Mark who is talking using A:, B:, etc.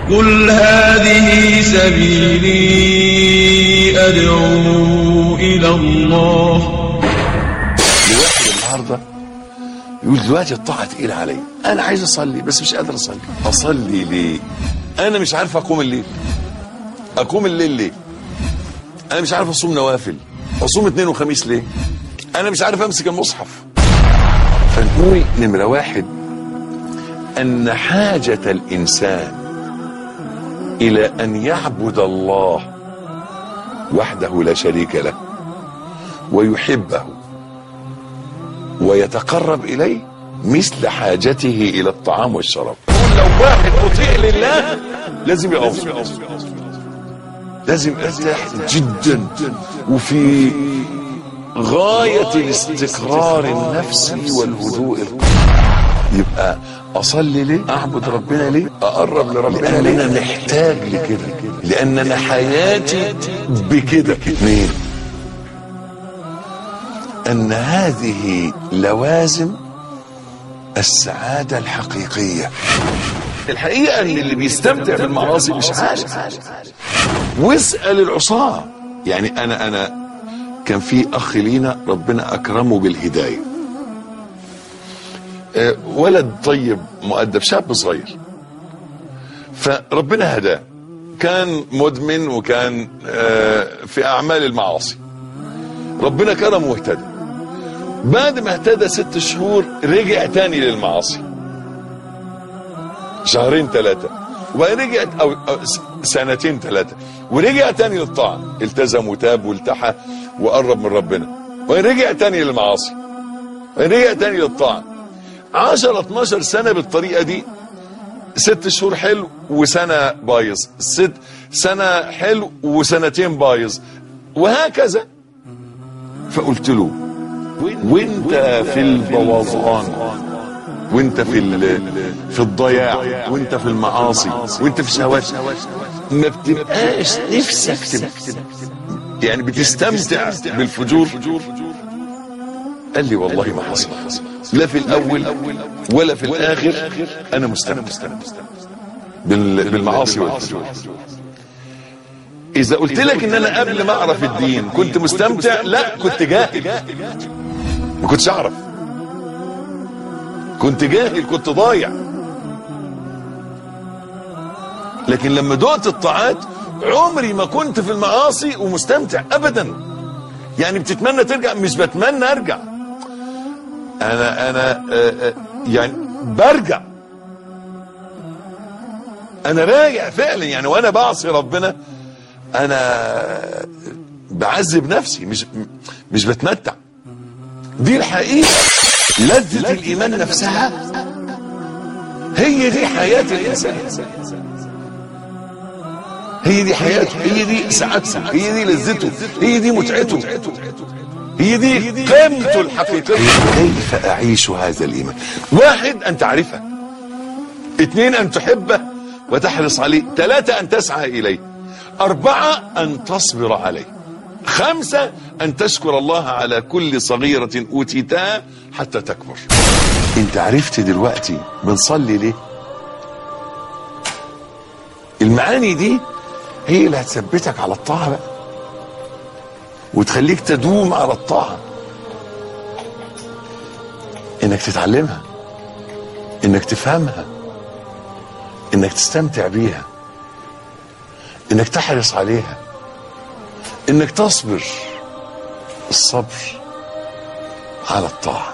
A: قل هذه سبيلي أدعو إلى الله
B: الواحد النهارده يقول دلوقتي الطاعه تقيله عليا انا عايز اصلي بس مش قادر اصلي اصلي ليه انا مش عارف اقوم الليل اقوم الليل ليه انا مش عارف اصوم نوافل اصوم اثنين وخميس ليه انا مش عارف امسك المصحف فنقول نمره واحد ان حاجه الانسان الى ان يعبد الله وحده لا شريك له ويحبه ويتقرب اليه مثل حاجته الى الطعام والشراب لو واحد مطيع لله لازم يقف لازم ارتاح جدا وفي غاية الاستقرار النفسي والهدوء يبقى اصلي ليه اعبد ربنا ليه اقرب لربنا ليه انا محتاج لكده لان انا حياتي بكده اثنين ان هذه لوازم السعادة الحقيقية الحقيقة ان اللي بيستمتع بالمعاصي مش عارف واسأل العصاة يعني انا انا كان في اخ لينا ربنا اكرمه بالهداية آه، ولد طيب مؤدب شاب صغير فربنا هداه كان مدمن وكان آه، في اعمال المعاصي ربنا كرمه واهتدى بعد ما اهتدى ست شهور رجع تاني للمعاصي شهرين ثلاثة وبعدين رجع أو, أو س- سنتين ثلاثة ورجع تاني للطاعة التزم وتاب والتحى وقرب من ربنا ورجع تاني للمعاصي ورجع تاني للطاعة 10 12 سنة بالطريقة دي ست شهور حلو وسنة بايظ ست سنة حلو وسنتين بايظ وهكذا فقلت له وانت في البوظان وانت في ال- في الضياع وانت في المعاصي وانت في الشهوات ما بتبقاش نفسك تب... يعني بتستمتع بالفجور قال لي والله ما حصل لا في الاول ولا في الاخر انا مستمتع بال- بالمعاصي والفجور اذا قلت لك ان انا قبل ما اعرف الدين كنت مستمتع لا كنت جاهل ما كنتش اعرف كنت جاهل كنت ضايع لكن لما دقت الطاعات عمري ما كنت في المعاصي ومستمتع ابدا يعني بتتمنى ترجع مش بتمنى ارجع انا انا آه، آه، يعني برجع انا راجع فعلا يعني وانا بعصي ربنا انا بعذب نفسي مش مش بتمتع دي الحقيقة لذة الإيمان نفسها هي دي حياة الإنسان هي دي حياته هي دي سعادته هي دي لذته هي دي متعته هي دي قيمته الحقيقية كيف أعيش هذا الإيمان واحد أن تعرفه اثنين أن تحبه وتحرص عليه ثلاثة أن تسعى إليه أربعة أن تصبر عليه خمسة أن تشكر الله على كل صغيرة أوتيتها حتى تكبر انت عرفت دلوقتي بنصلي ليه المعاني دي هي اللي هتثبتك على الطاعة بقى وتخليك تدوم على الطاعة انك تتعلمها انك تفهمها انك تستمتع بيها انك تحرص عليها انك تصبر الصبر على الطاعه